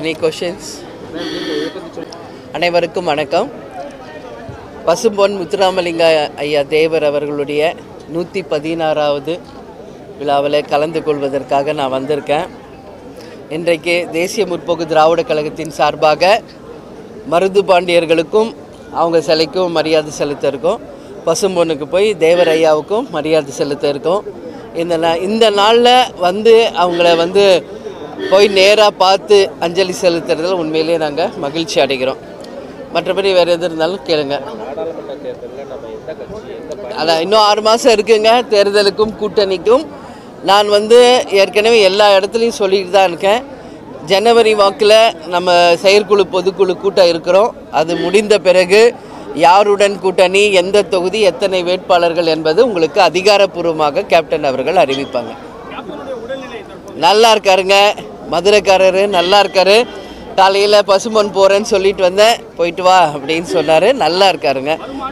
any questions அனைவருக்கும் வணக்கம் பசும்பொன் முத்துராமலிங்க ஐயா தேவர் அவர்களுடைய நூற்றி பதினாறாவது விழாவில் கலந்து கொள்வதற்காக நான் வந்திருக்கேன் இன்றைக்கு தேசிய முற்போக்கு திராவிட கழகத்தின் சார்பாக மருது பாண்டியர்களுக்கும் அவங்க சிலைக்கும் மரியாதை செலுத்த இருக்கோம் பசும்பொன்னுக்கு போய் தேவர் ஐயாவுக்கும் மரியாதை செலுத்த இருக்கோம் இந்த நா இந்த நாளில் வந்து அவங்கள வந்து போய் நேராக பார்த்து அஞ்சலி செலுத்துறதுல உண்மையிலேயே நாங்கள் மகிழ்ச்சி அடைகிறோம் மற்றபடி வேறு எது இருந்தாலும் கேளுங்க அதான் இன்னும் ஆறு மாதம் இருக்குங்க தேர்தலுக்கும் கூட்டணிக்கும் நான் வந்து ஏற்கனவே எல்லா இடத்துலையும் சொல்லிட்டு தான் இருக்கேன் ஜனவரி வாக்கில் நம்ம செயற்குழு பொதுக்குழு கூட்டம் இருக்கிறோம் அது முடிந்த பிறகு யாருடன் கூட்டணி எந்த தொகுதி எத்தனை வேட்பாளர்கள் என்பது உங்களுக்கு அதிகாரப்பூர்வமாக கேப்டன் அவர்கள் அறிவிப்பாங்க நல்லா இருக்காருங்க மதுரைக்காரரு நல்லா இருக்காரு காலையில் பசுமன் போகிறேன்னு சொல்லிட்டு வந்தேன் போயிட்டு வா அப்படின்னு சொன்னார் நல்லா இருக்காருங்க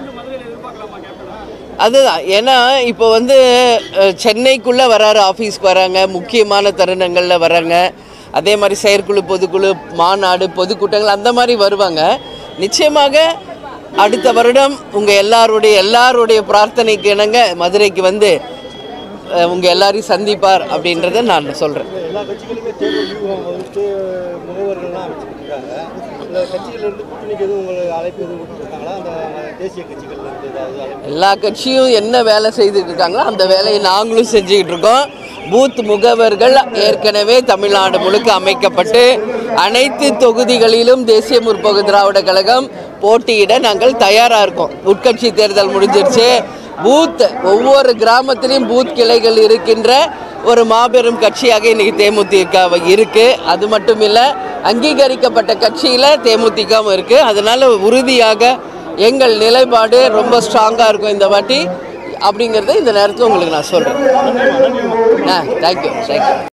அதுதான் ஏன்னா இப்போ வந்து அஹ், சென்னைக்குள்ளே வராரு ஆஃபீஸ்க்கு வராங்க முக்கியமான தருணங்களில் வராங்க அதே மாதிரி செயற்குழு பொதுக்குழு மாநாடு பொதுக்கூட்டங்கள் அந்த மாதிரி வருவாங்க நிச்சயமாக அடுத்த வருடம் உங்கள் எல்லாருடைய எல்லாருடைய பிரார்த்தனைக்கு இணங்க மதுரைக்கு வந்து அஹ், உங்க எல்லாரையும் சந்திப்பார் அப்படின்றத நான் சொல்கிறேன் எல்லா கட்சிகளுமே தேர்தல் வியூகம் வந்துட்டு முகவர்கள்லாம் அமைச்சுக்கிட்டு இருக்காங்க இந்த கட்சிகள்லேருந்து கூட்டணிக்கு எதுவும் உங்களுக்கு அழைப்பு எதுவும் கொடுத்துருக்காங்களா அந்த தேசிய கட்சிகள்ல இருந்து ஏதாவது அழைப்பு எல்லா கட்சியும் என்ன வேலை செய்துட்டு இருக்காங்களோ அந்த வேலையை நாங்களும் செஞ்சுக்கிட்டு இருக்கோம் பூத் முகவர்கள் ஏற்கனவே தமிழ்நாடு முழுக்க அமைக்கப்பட்டு அனைத்து தொகுதிகளிலும் தேசிய முற்போக்கு திராவிட கழகம் போட்டியிட நாங்கள் தயாராக இருக்கோம் உட்கட்சி தேர்தல் முடிஞ்சிருச்சு பூத் ஒவ்வொரு கிராமத்திலையும் பூத் கிளைகள் இருக்கின்ற ஒரு மாபெரும் கட்சியாக இன்னைக்கு தேமுதிக இருக்கு அது மட்டும் இல்லை அங்கீகரிக்கப்பட்ட கட்சியில் தேமுதிகவும் இருக்கு அதனால உறுதியாக எங்கள் நிலைப்பாடு ரொம்ப ஸ்ட்ராங்காக இருக்கும் இந்த வாட்டி அப்படிங்கிறத இந்த நேரத்தில் உங்களுக்கு நான் சொல்கிறேன் ஆ தேங்க்யூ தேங்க்யூ